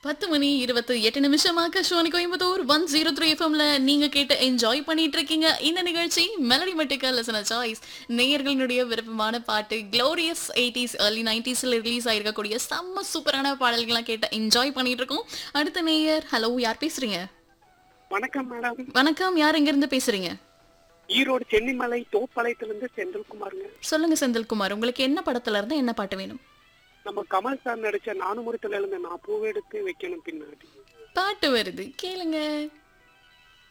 பத்து மணி இருபத்தி எட்டு நிமிஷமாக Sony Coimbatore one zero three எஃப்எம்ல நீங்க கேட்டு என்ஜாய் பண்ணிட்டு இருக்கீங்க இந்த நிகழ்ச்சி மெலடி மெட்டிக்கல் லெசன சாய்ஸ் நேயர்களினுடைய விருப்பமான பாட்டு க்ளோரியஸ் எயிட்டிஸ் ஏர்லி நைன்டிஸ்ல ரிலீஸ் ஆயிருக்கக்கூடிய செம்ம சூப்பரான பாடல்கள்லாம் கேட்டு என்ஜாய் பண்ணிட்டு இருக்கோம் அடுத்த நேயர் ஹலோ யார் பேசுறீங்க வணக்கம் மேடம் வணக்கம் யார் எங்க இருந்து பேசுறீங்க ஈரோடு சென்னிமலை தோப்பாளையத்திலிருந்து செந்தில்குமாருங்க சொல்லுங்க செந்தில்குமார் உங்களுக்கு என்ன படத்துல இருந்து என்ன பாட்டு வேணும் நம்ம கமல் சார் நடிச்ச நானுமுறத்துல இருந்து நான் பூவெடுத்து வைக்கணும் பின்னாடி பாட்டு வருது கேளுங்க